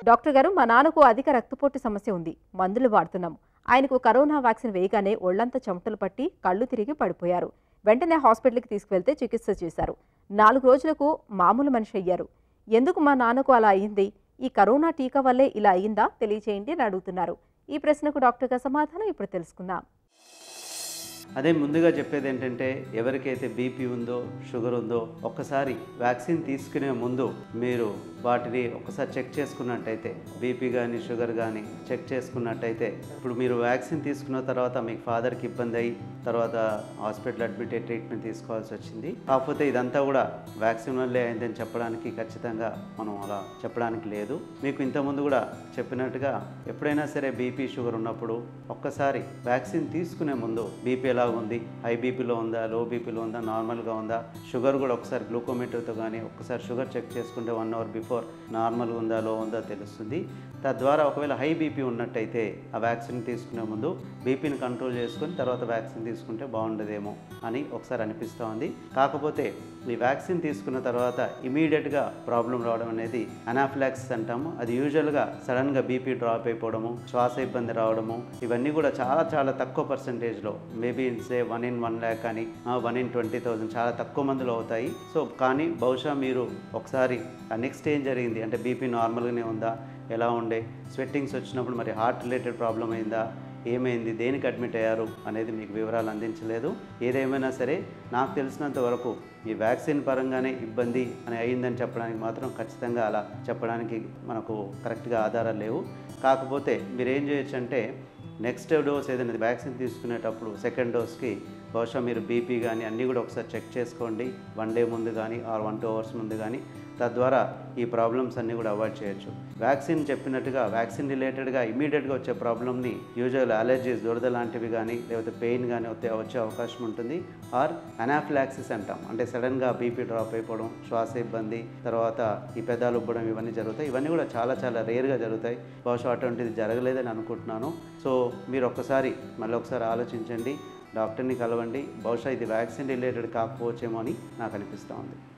doctor గారు మా నాన్నకు అధిక రక్తపోటు సమస్య ఉంది మందులు వాడుతున్నాం ఆయనకు కరోనా వ్యాక్సిన్ వేయగానే ఒళ్లంతా చెమటలు పట్టి కళ్ళు తిరిగి పడిపోయారు వెంటనే హాస్పిటల్కి తీసుకువెళ్తే చికిత్స చేశారు నాలుగు రోజులకు మామూలు మనిషి అయ్యారు ఎందుకు మా నాన్నకు అలా అయింది ఈ కరోనా టీకా వల్లే ఇలా అయిందా తెలియచేయండి అని అడుగుతున్నారు ఈ ప్రశ్నకు డాక్టర్ గారు సమాధానం ఇప్పుడు తెలుసుకుందాం అదే ముందుగా చెప్పేది ఏంటంటే ఎవరికైతే బీపీ ఉందో షుగర్ ఉందో ఒక్కసారి వ్యాక్సిన్ తీసుకునే ముందు మీరు వాటిని ఒకసారి చెక్ చేసుకున్నట్టయితే బీపీ కానీ షుగర్ కానీ చెక్ చేసుకున్నట్టయితే ఇప్పుడు మీరు వ్యాక్సిన్ తీసుకున్న తర్వాత మీకు ఫాదర్కి ఇబ్బంది అయ్యి తర్వాత హాస్పిటల్ అడ్మిట్ అయ్యి ట్రీట్మెంట్ తీసుకోవాల్సి వచ్చింది కాకపోతే ఇదంతా కూడా వ్యాక్సిన్ వల్లే అయిందని చెప్పడానికి ఖచ్చితంగా మనం అలా చెప్పడానికి లేదు మీకు ఇంతకుముందు కూడా చెప్పినట్టుగా ఎప్పుడైనా సరే బీపీ షుగర్ ఉన్నప్పుడు ఒక్కసారి వ్యాక్సిన్ తీసుకునే ముందు బీపీ ఎలా ఉంది హై బీపీలో ఉందా లో బీపీలో ఉందా నార్మల్గా ఉందా షుగర్ కూడా ఒకసారి గ్లూకోమీటర్తో కానీ ఒక్కసారి షుగర్ చెక్ చేసుకుంటే వన్ అవర్ బిఫోర్ నార్మల్గా ఉందా లో ఉందా తెలుస్తుంది తద్వారా ఒకవేళ హై బీపీ ఉన్నట్టయితే ఆ వ్యాక్సిన్ తీసుకునే ముందు బీపీని కంట్రోల్ చేసుకొని తర్వాత వ్యాక్సిన్ తీసుకుంటే బాగుండదేమో అని ఒకసారి అనిపిస్తూ ఉంది కాకపోతే ఈ వ్యాక్సిన్ తీసుకున్న తర్వాత ఇమీడియట్గా ప్రాబ్లం రావడం అనేది అనాఫిలాక్సిస్ అంటాము అది యూజువల్గా సడన్గా బీపీ డ్రాప్ అయిపోవడము శ్వాస ఇబ్బంది రావడము ఇవన్నీ కూడా చాలా చాలా తక్కువ పర్సంటేజ్లో maybe in say one in one lakh కానీ వన్ ఇన్ ట్వంటీ థౌసండ్ చాలా తక్కువ మందిలో అవుతాయి సో కానీ బహుశా మీరు ఒకసారి నెక్స్ట్ ఏం జరిగింది అంటే బీపీ నార్మల్గానే ఉందా ఎలా ఉండే స్వెట్టింగ్స్ వచ్చినప్పుడు మరి హార్ట్ రిలేటెడ్ ప్రాబ్లం అయిందా ఏమైంది దేనికి అడ్మిట్ అయ్యారు అనేది మీకు వివరాలు అందించలేదు ఏదేమైనా సరే నాకు తెలిసినంత వరకు ఈ వ్యాక్సిన్ పరంగానే ఇబ్బంది అని అయిందని చెప్పడానికి మాత్రం ఖచ్చితంగా అలా చెప్పడానికి మనకు కరెక్ట్గా ఆధారాలు లేవు కాకపోతే మీరు ఏం చేయొచ్చు అంటే నెక్స్ట్ డోస్ ఏదైనా వ్యాక్సిన్ తీసుకునేటప్పుడు సెకండ్ డోస్కి బహుశా మీరు బీపీ కానీ అన్నీ కూడా ఒకసారి చెక్ చేసుకోండి వన్ డే ముందు కానీ ఆర్ వన్ టూ అవర్స్ ముందు కానీ తద్వారా ఈ ప్రాబ్లమ్స్ అన్నీ కూడా అవాయిడ్ చేయొచ్చు వ్యాక్సిన్ చెప్పినట్టుగా వ్యాక్సిన్ రిలేటెడ్గా ఇమీడియట్గా వచ్చే ప్రాబ్లమ్ని యూజువల్ అలర్జీస్ దురద లాంటివి కానీ లేకపోతే పెయిన్ కానీ వచ్చే వచ్చే అవకాశం ఉంటుంది ఆర్ అనాఫిలాక్సిస్ అంటాం అంటే సడన్గా బీపీ డ్రాప్ అయిపోవడం శ్వాస ఇబ్బంది తర్వాత ఈ పెదాలు ఉబ్బడం ఇవన్నీ జరుగుతాయి ఇవన్నీ కూడా చాలా చాలా రేర్గా జరుగుతాయి బహుశా అటువంటిది జరగలేదని అనుకుంటున్నాను సో మీరు ఒక్కసారి మళ్ళీ ఒకసారి ఆలోచించండి డాక్టర్ని కలవండి బహుశా ఇది వ్యాక్సిన్ రిలేటెడ్ కాకపోవచ్చేమో అని నాకు అనిపిస్తూ ఉంది